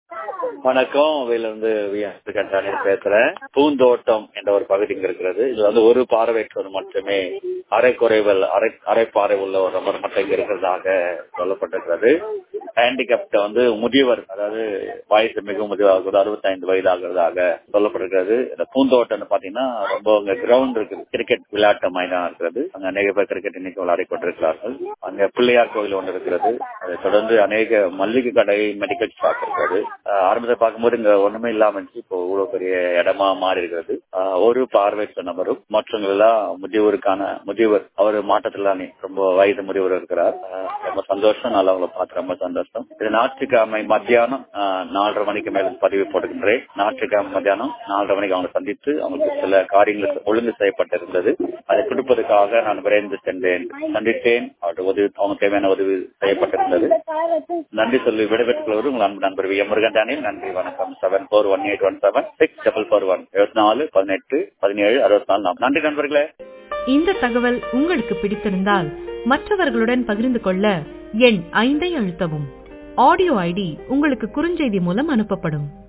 வணக்கம் இருந்து கண்டாணி பேசுறேன் பூந்தோட்டம் என்ற ஒரு பகுதி இங்க இருக்கிறது இதுல வந்து ஒரு பார்வையற்றோர் மட்டுமே அரை குறைவல் அரை அரை பார்வை உள்ள ஒரு நபர் மட்டும் இங்க இருக்கிறதாக சொல்லப்பட்டிருக்கிறது ஹேண்டிகேப்ட வந்து முதியவர் அதாவது வயசு மிகவும் முதியவாக அறுபத்தைந்து வயது ஆகிறதாக சொல்லப்பட்டிருக்கிறது இந்த பூந்தோட்டம் பாத்தீங்கன்னா ரொம்ப அங்க கிரவுண்ட் இருக்குது கிரிக்கெட் விளையாட்டு மைதானம் இருக்கிறது அங்க அநேக பேர் கிரிக்கெட் இன்னைக்கு விளையாடி கொண்டிருக்கிறார்கள் அங்க பிள்ளையார் கோவில் ஒன்று இருக்கிறது அதை தொடர்ந்து அநேக மல்லிகை கடை மெடிக்கல் ஷாப் இருக்கிறது ஆரம்பத்தை பார்க்கும்போது இங்க ஒண்ணுமே இல்லாம இருந்துச்சு இப்போ இவ்வளவு பெரிய இடமா மாறி இருக்கிறது ஒரு பார்வையற்ற நபரும் மற்றவங்க எல்லாம் முதியவருக்கான முதியவர் அவர் மாற்றத்திலானே ரொம்ப வயது முதியவர் இருக்கிறார் ரொம்ப சந்தோஷம் நல்லா அவங்களை பார்த்து ரொம்ப சந்தோஷம் இது ஞாயிற்றுக்கிழமை மத்தியானம் நாலரை மணிக்கு மேல பதிவு போட்டுக்கின்றேன் ஞாயிற்றுக்கிழமை மத்தியானம் நாலரை மணிக்கு அவங்க சந்தித்து அவங்களுக்கு சில காரியங்கள் ஒழுங்கு செய்யப்பட்டிருந்தது அதை கொடுப்பதற்காக நான் விரைந்து சென்றேன் சந்தித்தேன் அவருடைய உதவி அவங்க தேவையான உதவி செய்யப்பட்டிருந்தது நன்றி சொல்லி விடைபெற்றுள்ளவர் உங்கள் அன்பு நண்பர் வி எம் முருகன் தானியல் நன்றி வணக்கம் seven four one eight one seven six double four one இருபத்தி நாலு பதினெட்டு பதினேழு அறுபத்தி நாலு நன்றி நண்பர்களே இந்த தகவல் உங்களுக்கு பிடித்திருந்தால் மற்றவர்களுடன் பகிர்ந்து கொள்ள எண் ஐந்தை அழுத்தவும் ஆடியோ ஐடி உங்களுக்கு குறுஞ்செய்தி மூலம் அனுப்பப்படும்